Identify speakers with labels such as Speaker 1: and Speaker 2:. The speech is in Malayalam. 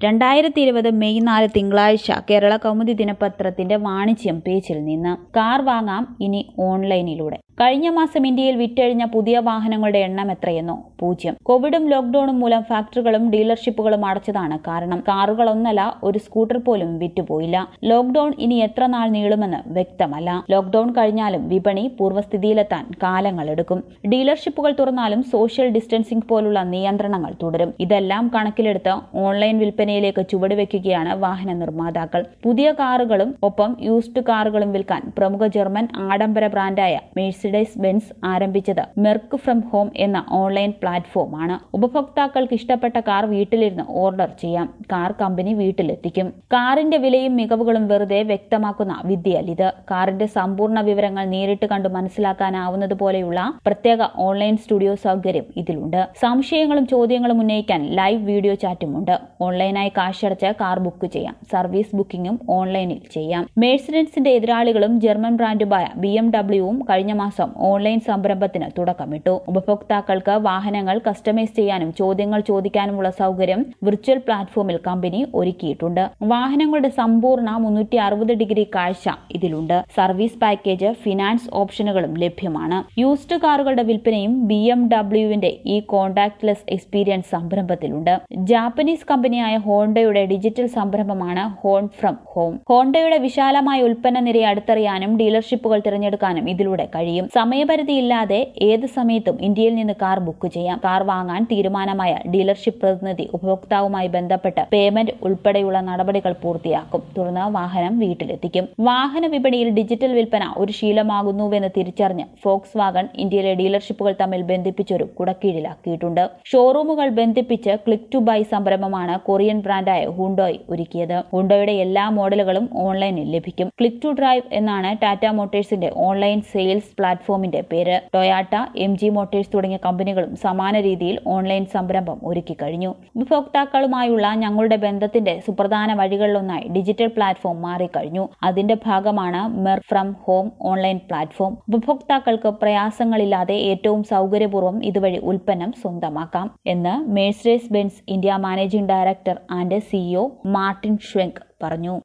Speaker 1: രണ്ടായിരത്തി ഇരുപത് മെയ് നാല് തിങ്കളാഴ്ച കേരള കൗമുദി ദിനപത്രത്തിന്റെ വാണിജ്യം പേജിൽ നിന്ന് കാർ വാങ്ങാം ഇനി ഓൺലൈനിലൂടെ കഴിഞ്ഞ മാസം ഇന്ത്യയിൽ വിറ്റഴിഞ്ഞ പുതിയ വാഹനങ്ങളുടെ എണ്ണം എത്രയെന്നോ പൂജ്യം കോവിഡും ലോക്ഡൌണും മൂലം ഫാക്ടറികളും ഡീലർഷിപ്പുകളും അടച്ചതാണ് കാരണം കാറുകളൊന്നല്ല ഒരു സ്കൂട്ടർ പോലും വിറ്റുപോയില്ല ലോക്ഡൌൺ ഇനി എത്ര നാൾ നീളുമെന്ന് വ്യക്തമല്ല ലോക്ഡൌൺ കഴിഞ്ഞാലും വിപണി പൂർവ്വസ്ഥിതിയിലെത്താൻ കാലങ്ങളെടുക്കും ഡീലർഷിപ്പുകൾ തുറന്നാലും സോഷ്യൽ ഡിസ്റ്റൻസിംഗ് പോലുള്ള നിയന്ത്രണങ്ങൾ തുടരും ഇതെല്ലാം കണക്കിലെടുത്ത് ഓൺലൈൻ വിൽപ്പനയിലേക്ക് ചുവടുവെക്കുകയാണ് വാഹന നിർമ്മാതാക്കൾ പുതിയ കാറുകളും ഒപ്പം യൂസ്ഡ് കാറുകളും വിൽക്കാൻ പ്രമുഖ ജർമ്മൻ ആഡംബര ബ്രാൻഡായ മെഴ്സിഡൈസ് ബെൻസ് ആരംഭിച്ചത് മെർക്ക് ഫ്രം ഹോം എന്ന ഓൺലൈൻ പ്ലാറ്റ്ഫോമാണ് ഉപഭോക്താക്കൾക്ക് ഇഷ്ടപ്പെട്ട കാർ വീട്ടിലിരുന്ന് ഓർഡർ ചെയ്യാം കാർ കമ്പനി വീട്ടിലെത്തിക്കും കാറിന്റെ വിലയും മികവുകളും വെറുതെ വ്യക്തമാക്കുന്ന വിദ്യയല്ലിത് കാറിന്റെ സമ്പൂർണ്ണ വിവരങ്ങൾ നേരിട്ട് കണ്ടു മനസ്സിലാക്കാനാവുന്നത് പോലെയുള്ള പ്രത്യേക ഓൺലൈൻ സ്റ്റുഡിയോ സൗകര്യം ഇതിലുണ്ട് സംശയങ്ങളും ചോദ്യങ്ങളും ഉന്നയിക്കാൻ ലൈവ് വീഡിയോ ചാറ്റുമുണ്ട് ഓൺലൈനായി കാശടച്ച് കാർ ബുക്ക് ചെയ്യാം സർവീസ് ബുക്കിംഗും ഓൺലൈനിൽ ചെയ്യാം മേഴ്സിഡൻസിന്റെ എതിരാളികളും ജർമ്മൻ ബ്രാൻഡുമായ ബി എം ഡബ്ല്യുവും കഴിഞ്ഞ മാസം ഓൺലൈൻ സംരംഭത്തിന് തുടക്കമിട്ടു ഉപഭോക്താക്കൾക്ക് വാഹനങ്ങൾ കസ്റ്റമൈസ് ചെയ്യാനും ചോദ്യങ്ങൾ ചോദിക്കാനുമുള്ള സൗകര്യം വിർച്വൽ പ്ലാറ്റ്ഫോമിൽ കമ്പനി ഒരുക്കിയിട്ടുണ്ട് വാഹനങ്ങളുടെ സമ്പൂർണ്ണ മുന്നൂറ്റി അറുപത് ഡിഗ്രി കാഴ്ച ഇതിലുണ്ട് സർവീസ് പാക്കേജ് ഫിനാൻസ് ഓപ്ഷനുകളും ലഭ്യമാണ് യൂസ്ഡ് കാറുകളുടെ വിൽപ്പനയും ബി എം ഡബ്ല്യുവിന്റെ ഈ കോൺടാക്ട്ലെസ് എക്സ്പീരിയൻസ് സംരംഭത്തിലുണ്ട് ജാപ്പനീസ് കമ്പനിയായ ഹോണ്ടയുടെ ഡിജിറ്റൽ സംരംഭമാണ് ഹോൺ ഫ്രം ഹോം ഹോണ്ടയുടെ വിശാലമായ ഉൽപ്പന്ന നിരയെ അടുത്തറിയാനും ഡീലർഷിപ്പുകൾ തിരഞ്ഞെടുക്കാനും ഇതിലൂടെ കഴിയും സമയപരിധിയില്ലാതെ ഏത് സമയത്തും ഇന്ത്യയിൽ നിന്ന് കാർ ബുക്ക് ചെയ്യാം കാർ വാങ്ങാൻ തീരുമാനമായ ഡീലർഷിപ്പ് പ്രതിനിധി ഉപഭോക്താവുമായി ബന്ധപ്പെട്ട് പേയ്മെന്റ് ഉൾപ്പെടെയുള്ള നടപടികൾ പൂർത്തിയാക്കും തുടർന്ന് വാഹനം വീട്ടിലെത്തിക്കും വാഹന വിപണിയിൽ ഡിജിറ്റൽ വിൽപ്പന ഒരു ശീലമാകുന്നുവെന്ന് തിരിച്ചറിഞ്ഞ് ഫോക്സ് വാഗൺ ഇന്ത്യയിലെ ഡീലർഷിപ്പുകൾ തമ്മിൽ ബന്ധിപ്പിച്ചൊരു കുടക്കീഴിലാക്കിയിട്ടുണ്ട് ഷോറൂമുകൾ ബന്ധിപ്പിച്ച് ക്ലിക്ക് ടു ബൈ സംരംഭമാണ് കൊറിയൻ ബ്രാൻഡായ ഹുണ്ടോയ് ഒരുക്കിയത് ഹുണ്ടോയുടെ എല്ലാ മോഡലുകളും ഓൺലൈനിൽ ലഭിക്കും ക്ലിക്ക് ടു ഡ്രൈവ് എന്നാണ് ടാറ്റ മോട്ടോഴ്സിന്റെ ഓൺലൈൻ സെയിൽസ് പ്ലാറ്റ്ഫോമിന്റെ പേര് ടൊയാട്ട എം ജി മോട്ടോഴ്സ് തുടങ്ങിയ കമ്പനികളും സമാന രീതിയിൽ ഓൺലൈൻ സംരംഭം ഒരുക്കി കഴിഞ്ഞു ഉപഭോക്താക്കളുമായുള്ള ഞങ്ങളുടെ ബന്ധത്തിന്റെ സുപ്രധാന വഴികളിലൊന്നായി ഡിജിറ്റൽ പ്ലാറ്റ്ഫോം മാറിക്കഴിഞ്ഞു അതിന്റെ ഭാഗമാണ് Merc from home online platform ഉപഭോക്താക്കൾക്ക് പ്രയാസങ്ങളില്ലാതെ ഏറ്റവും സൗകര്യപൂർവ്വം ഇതുവഴി ഉൽപ്പന്നം സ്വന്തമാക്കാം എന്ന് Mercedes Benz India managing director and CEO Martin Schwenk പറഞ്ഞു